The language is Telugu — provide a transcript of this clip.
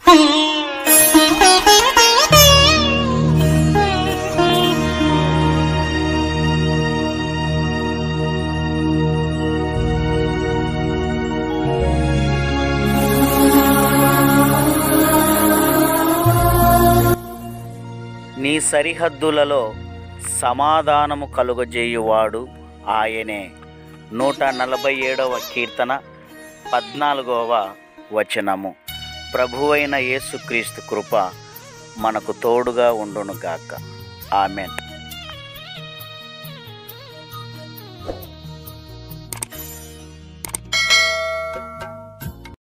నీ సరిహద్దులలో సమాధానము కలుగజేయువాడు ఆయనే నూట నలభై ఏడవ కీర్తన పద్నాలుగవ వచనము ప్రభువైన యేసుక్రీస్తు కృప మనకు తోడుగా ఉండునుగాక ఆమెన్